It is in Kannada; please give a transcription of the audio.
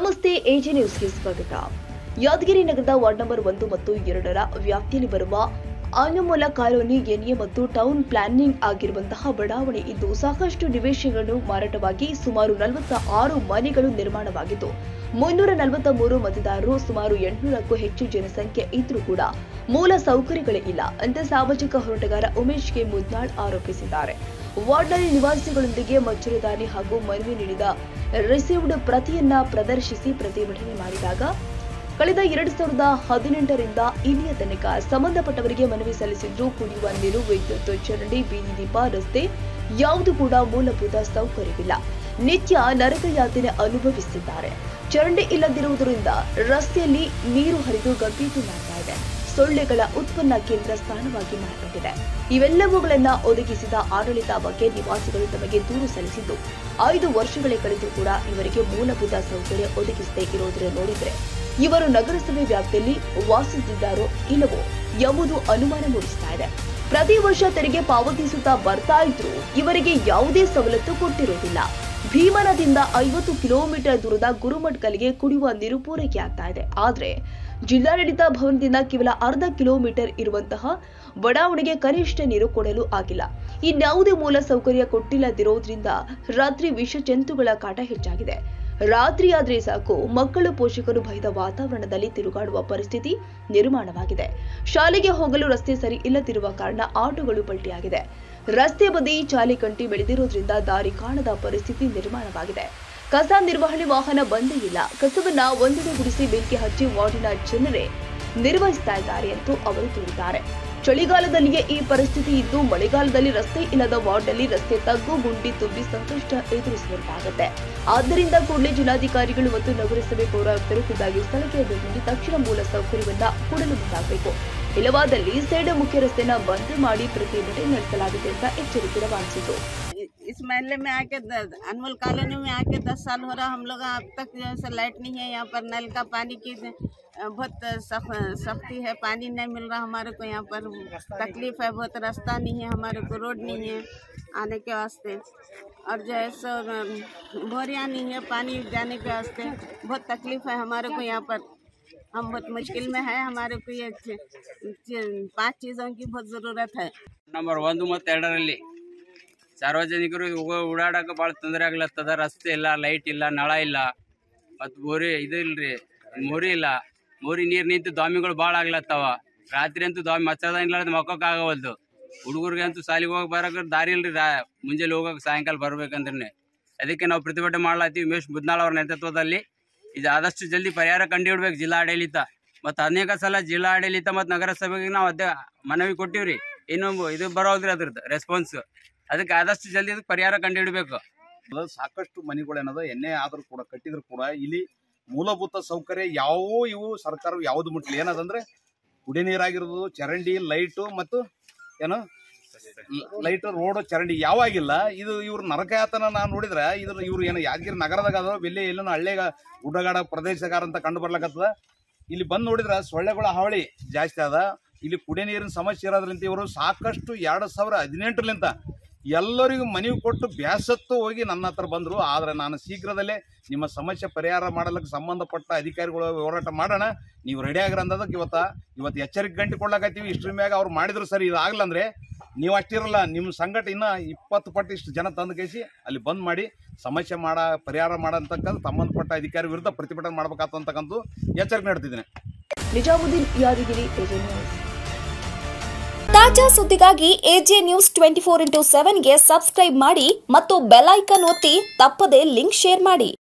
ನಮಸ್ತೆ ಎಜಿ ನ್ಯೂಸ್ಗೆ ಸ್ವಾಗತ ಯಾದಗಿರಿ ನಗರದ ವಾರ್ಡ್ ನಂಬರ್ ಒಂದು ಮತ್ತು ಎರಡರ ವ್ಯಾಪ್ತಿಯಲ್ಲಿ ಬರುವ ಆನಮೂಲ ಕಾಲೋನಿ ಎನ್ಎ ಮತ್ತು ಟೌನ್ ಪ್ಲಾನಿಂಗ್ ಆಗಿರುವಂತಹ ಬಡಾವಣೆ ಇದ್ದು ಸಾಕಷ್ಟು ನಿವೇಶನಗಳು ಮಾರಾಟವಾಗಿ ಸುಮಾರು ನಲವತ್ತ ಆರು ಮನೆಗಳು ನಿರ್ಮಾಣವಾಗಿದ್ದು ಮುನ್ನೂರ ನಲವತ್ತ ಮೂರು ಮತದಾರರು ಸುಮಾರು ಎಂಟುನೂರಕ್ಕೂ ಹೆಚ್ಚು ಜನಸಂಖ್ಯೆ ಇದ್ರೂ ಕೂಡ ಮೂಲ ಸೌಕರ್ಯಗಳೇ ಇಲ್ಲ ಅಂತ ಸಾಮಾಜಿಕ ಹೋರಾಟಗಾರ ಉಮೇಶ್ ಕೆ ಮುದ್ನಾಳ್ ಆರೋಪಿಸಿದ್ದಾರೆ ವಾರ್ಡ್ನಲ್ಲಿ ನಿವಾಸಿಗಳೊಂದಿಗೆ ಮಚ್ಚರದಾನಿ ಹಾಗೂ ಮನವಿ ನೀಡಿದ ರಿಸೀವ್ಡ್ ಪ್ರತಿಯನ್ನ ಪ್ರದರ್ಶಿಸಿ ಪ್ರತಿಭಟನೆ ಮಾಡಿದಾಗ ಕಳೆದ ಎರಡ್ ಸಾವಿರದ ಹದಿನೆಂಟರಿಂದ ಇಲ್ಲಿಯ ತನಕ ಸಂಬಂಧಪಟ್ಟವರಿಗೆ ಮನವಿ ಸಲ್ಲಿಸಿದ್ರು ಕುಡಿಯುವ ನೀರು ವಿದ್ಯುತ್ ಚರಂಡಿ ಬೀದಿ ದೀಪ ರಸ್ತೆ ಯಾವುದು ಕೂಡ ಮೂಲಭೂತ ಸೌಕರ್ಯವಿಲ್ಲ ನಿತ್ಯ ನರಕ ಯಾತನೆ ಅನುಭವಿಸುತ್ತಿದ್ದಾರೆ ಚರಂಡಿ ಇಲ್ಲದಿರುವುದರಿಂದ ರಸ್ತೆಯಲ್ಲಿ ನೀರು ಹರಿದು ಗಬ್ಬೀತು ಮಾಡ್ತಾ ಇದೆ ಸೊಳ್ಳೆಗಳ ಉತ್ಪನ್ನ ಕೇಂದ್ರ ಸ್ಥಾನವಾಗಿ ಮಾರ್ಪಟ್ಟಿದೆ ಇವೆಲ್ಲವುಗಳನ್ನ ಒದಗಿಸಿದ ಆಡಳಿತ ಬಗ್ಗೆ ನಿವಾಸಿಗಳು ತಮಗೆ ದೂರು ಸಲ್ಲಿಸಿದ್ದು ಐದು ವರ್ಷಗಳೇ ಕಳೆದರೂ ಕೂಡ ಇವರಿಗೆ ಮೂಲಭೂತ ಸೌಕರ್ಯ ಒದಗಿಸದೇ ಇರೋದನ್ನು ನೋಡಿದ್ರೆ ಇವರು ನಗರಸಭೆ ವ್ಯಾಪ್ತಿಯಲ್ಲಿ ವಾಸಿಸುತ್ತಿದ್ದಾರೋ ಇಲ್ಲವೋ ಎಂಬುದು ಅನುಮಾನ ಮೂಡಿಸ್ತಾ ಇದೆ ಪ್ರತಿ ವರ್ಷ ತೆರಿಗೆ ಪಾವತಿಸುತ್ತಾ ಬರ್ತಾ ಇದ್ರು ಇವರಿಗೆ ಯಾವುದೇ ಸವಲತ್ತು ಕೊಟ್ಟಿರೋದಿಲ್ಲ ಭೀಮನದಿಂದ ಐವತ್ತು ಕಿಲೋಮೀಟರ್ ದೂರದ ಗುರುಮಠ್ಕಲ್ಗೆ ಕುಡಿಯುವ ನೀರು ಪೂರೈಕೆ ಆಗ್ತಾ ಇದೆ ಆದ್ರೆ ಜಿಲ್ಲಾಡಳಿತ ಭವನದಿಂದ ಕೇವಲ ಅರ್ಧ ಕಿಲೋಮೀಟರ್ ಇರುವಂತಹ ಬಡಾವಣೆಗೆ ಕನಿಷ್ಠ ನೀರು ಕೊಡಲು ಆಗಿಲ್ಲ ಇನ್ಯಾವುದೇ ಮೂಲ ಸೌಕರ್ಯ ಕೊಟ್ಟಿಲ್ಲದಿರೋದ್ರಿಂದ ರಾತ್ರಿ ವಿಷ ಜಂತುಗಳ ಕಾಟ ಹೆಚ್ಚಾಗಿದೆ ರಾತ್ರಿಯಾದ್ರೆ ಸಾಕು ಮಕ್ಕಳು ಪೋಷಕರು ಭಯದ ವಾತಾವರಣದಲ್ಲಿ ತಿರುಗಾಡುವ ಪರಿಸ್ಥಿತಿ ನಿರ್ಮಾಣವಾಗಿದೆ ಶಾಲೆಗೆ ಹೋಗಲು ರಸ್ತೆ ಸರಿ ಇಲ್ಲದಿರುವ ಕಾರಣ ಆಟೋಗಳು ಪಲ್ಟಿಯಾಗಿದೆ ರಸ್ತೆ ಬದಿ ಚಾಲಿ ಕಂಟಿ ಬೆಳೆದಿರೋದ್ರಿಂದ ದಾರಿ ಕಾಣದ ಪರಿಸ್ಥಿತಿ ನಿರ್ಮಾಣವಾಗಿದೆ ಕಸ ನಿರ್ವಹಣೆ ವಾಹನ ಬಂದೇ ಇಲ್ಲ ಕಸವನ್ನ ಒಂದೆಡೆ ಗುಡಿಸಿ ಬೆಂಕಿ ಹಚ್ಚಿ ವಾರ್ಡಿನ ಜನರೇ ನಿರ್ವಹಿಸ್ತಾ ಇದ್ದಾರೆ ಎಂದು ಅವರು ದೂರಿದ್ದಾರೆ ಚಳಿಗಾಲದಲ್ಲಿಯೇ ಈ ಪರಿಸ್ಥಿತಿ ಇದ್ದು ಮಳೆಗಾಲದಲ್ಲಿ ರಸ್ತೆ ಇಲ್ಲದ ವಾರ್ಡ್ನಲ್ಲಿ ರಸ್ತೆ ತಗ್ಗು ಗುಂಡಿ ತುಂಬಿ ಸಂಕಷ್ಟ ಎದುರಿಸುವಂತಾಗುತ್ತೆ ಆದ್ದರಿಂದ ಕೂಡಲೇ ಜಿಲ್ಲಾಧಿಕಾರಿಗಳು ಮತ್ತು ನಗರಸಭೆ ಪೌರಾಯುಕ್ತರು ಖುದ್ದಾಗಿ ಸ್ಥಳಕ್ಕೆ ಭೇಟಿ ನೀಡಿ ತಕ್ಷಣ ಮೂಲ ಸೌಕರ್ಯವನ್ನ ಕೊಡಲು ಮುಂದಾಗಬೇಕು ಇಲ್ಲವಾದಲ್ಲಿ ಸೇಡ ಮುಖ್ಯ ರಸ್ತೆನ ಬಂದ್ ಮಾಡಿ ಪ್ರತಿಭಟನೆ ನಡೆಸಲಾಗಿದೆ ಅಂತ ಎಚ್ಚರಿಕೆ ರವಾನಿಸಿತು इस महल्ले में आके द- अनमोल कॉलोनी में आके दस साल हो रहा हम लोग अब तक जैसे लाइट नहीं है यहाँ पर नल का पानी की अ, बहुत सख- सख्ती है पानी नहीं मिल रहा हमारे को यहाँ पर तकलीफ है बहुत रास्ता नहीं है हमारे को रोड नहीं है आने के वास्ते और जो है सो अ, बोरियाँ नहीं है पानी जाने के वास्ते बहुत तकलीफ है हमारे को यहाँ पर हम बहुत मुश्किल में है हमारे को ये च- च- पांच चीज़ों की बहुत ज़रूरत है ನಂಬರ್ ಒಂದು ಮತ್ತು ಎರಡರಲ್ಲಿ ಸಾರ್ವಜನಿಕರು ಹೋಗೋ ಓಡಾಡಕ್ಕೆ ಭಾಳ ತೊಂದರೆ ಆಗ್ಲತ್ತದ ರಸ್ತೆ ಇಲ್ಲ ಲೈಟ್ ಇಲ್ಲ ನಳ ಇಲ್ಲ ಮತ್ತು ಬೋರಿ ಇದು ಇಲ್ರಿ ಮೋರಿ ಇಲ್ಲ ಮೋರಿ ನೀರು ನಿಂತು ದಾಮಿಗಳು ಭಾಳ ಆಗ್ಲತ್ತವ ರಾತ್ರಿ ಅಂತೂ ದಾಮಿ ಮಚ್ಚದ ಇಲ್ಲಾರ್ದು ಮಕ್ಕಕ್ಕೆ ಆಗವಲ್ದು ಹುಡುಗರಿಗೆ ಅಂತೂ ಸಾಲಿಗೆ ಹೋಗಿ ಬರೋಕೆ ದಾರಿ ಇಲ್ರಿ ರಾ ಮುಂಜಾನೆ ಹೋಗಕ್ಕೆ ಸಾಯಂಕಾಲ ಬರ್ಬೇಕಂದ್ರೆ ಅದಕ್ಕೆ ನಾವು ಪ್ರತಿಭಟನೆ ಮಾಡ್ಲಾತೀವಿ ಉಮೇಶ್ ಬುದ್ನಾಳ್ ಅವ್ರ ನೇತೃತ್ವದಲ್ಲಿ ಇದು ಆದಷ್ಟು ಜಲ್ದಿ ಪರಿಹಾರ ಕಂಡುಹಿಡ್ಬೇಕು ಜಿಲ್ಲಾಡಳಿತ ಮತ್ತು ಅನೇಕ ಸಲ ಜಿಲ್ಲಾಡಳಿತ ಮತ್ತು ನಗರಸಭೆಗೆ ನಾವು ಅದೇ ಮನವಿ ಕೊಟ್ಟಿವ್ರಿ ಇನ್ನೊಂದು ಇದು ಬರೋದ್ರಿ ಅದ್ರದ್ದು ರೆಸ್ಪಾನ್ಸ್ ಅದಕ್ಕೆ ಆದಷ್ಟು ಜಲ್ದಿ ಇದಕ್ಕೆ ಪರಿಹಾರ ಕಂಡುಹಿಡ್ಬೇಕು ಅದು ಸಾಕಷ್ಟು ಮನೆಗಳೇನದ ಎಣ್ಣೆ ಆದ್ರೂ ಕೂಡ ಕಟ್ಟಿದ್ರು ಕೂಡ ಇಲ್ಲಿ ಮೂಲಭೂತ ಸೌಕರ್ಯ ಯಾವೂ ಇವು ಸರ್ಕಾರ ಯಾವ್ದು ಮುಟ್ಲಿ ಏನದಂದ್ರೆ ಕುಡಿ ನೀರಾಗಿರೋದು ಚರಂಡಿ ಲೈಟು ಮತ್ತು ಏನು ಲೈಟ್ ರೋಡ್ ಚರಂಡಿ ಯಾವಾಗಿಲ್ಲ ಇದು ಇವ್ರ ನರಕಯಾತನ ನಾನು ನೋಡಿದ್ರೆ ಇದ್ರ ಇವ್ರು ಏನು ಯಾದಗಿರಿ ನಗರದಾಗ ಅದ ಬೆಲ್ಲಿ ಎಲ್ಲೋ ಹಳ್ಳಿಗ ಗುಡ್ಡಗಾಡ ಪ್ರದೇಶಗಾರ ಅಂತ ಕಂಡು ಬರ್ಲಕತ್ತದ ಇಲ್ಲಿ ಬಂದು ನೋಡಿದ್ರೆ ಸೊಳ್ಳೆಗಳ ಹಾವಳಿ ಜಾಸ್ತಿ ಅದ ಇಲ್ಲಿ ಕುಡಿಯ ನೀರಿನ ಸಮಸ್ಯೆ ಇರೋದ್ರಿಂದ ಇವರು ಸಾಕಷ್ಟು ಎರಡು ಸಾವಿರ ಹದಿನೆಂಟರಿಂದ ಎಲ್ಲರಿಗೂ ಮನವಿ ಕೊಟ್ಟು ಬ್ಯಾಸತ್ತು ಹೋಗಿ ನನ್ನ ಹತ್ರ ಬಂದರು ಆದರೆ ನಾನು ಶೀಘ್ರದಲ್ಲೇ ನಿಮ್ಮ ಸಮಸ್ಯೆ ಪರಿಹಾರ ಮಾಡಲಿಕ್ಕೆ ಸಂಬಂಧಪಟ್ಟ ಅಧಿಕಾರಿಗಳು ಹೋರಾಟ ಮಾಡೋಣ ನೀವು ರೆಡಿ ಆಗ್ರ ಅಂದದಕ್ಕೆ ಇವತ್ತ ಇವತ್ತು ಎಚ್ಚರಿಕೆ ಗಂಟೆ ಕೊಡ್ಲಾಕತ್ತೀವಿ ಇಷ್ಟ್ರ ಮ್ಯಾಗ ಅವ್ರು ಮಾಡಿದ್ರು ಸರಿ ಇದಾಗಲ್ಲ ಅಂದ್ರೆ ನೀವು ಅಷ್ಟಿರಲ್ಲ ನಿಮ್ಮ ಸಂಘಟ ಇನ್ನ ಇಪ್ಪತ್ತು ಪಟ್ಟು ಇಷ್ಟು ಜನ ತಂದು ಕೇಸಿ ಅಲ್ಲಿ ಬಂದ್ ಮಾಡಿ ಸಮಸ್ಯೆ ಮಾಡ ಪರಿಹಾರ ಮಾಡಂತಕ್ಕಂಥ ಸಂಬಂಧಪಟ್ಟ ಅಧಿಕಾರಿ ವಿರುದ್ಧ ಪ್ರತಿಭಟನೆ ಮಾಡ್ಬೇಕಾಗ್ತಕ್ಕಂಥ ಎಚ್ಚರಿಕೆ ನೀಡ್ತಿದ್ದೀನಿ ನಿಜಾಮುದ್ದೀನ್ ಯಾದಗಿರಿ ಎಜೆ ನ್ಯೂಸ್ ತಾಜಾ ಸುದ್ದಿಗಾಗಿ AJ news twenty four into ಸೆವೆನ್ಗೆ ಸಬ್ಸ್ಕ್ರೈಬ್ ಮಾಡಿ ಮತ್ತು ಬೆಲ್ ಐಕಾನ್ ಒತ್ತಿ ತಪ್ಪದೇ ಲಿಂಕ್ ಶೇರ್ ಮಾಡಿ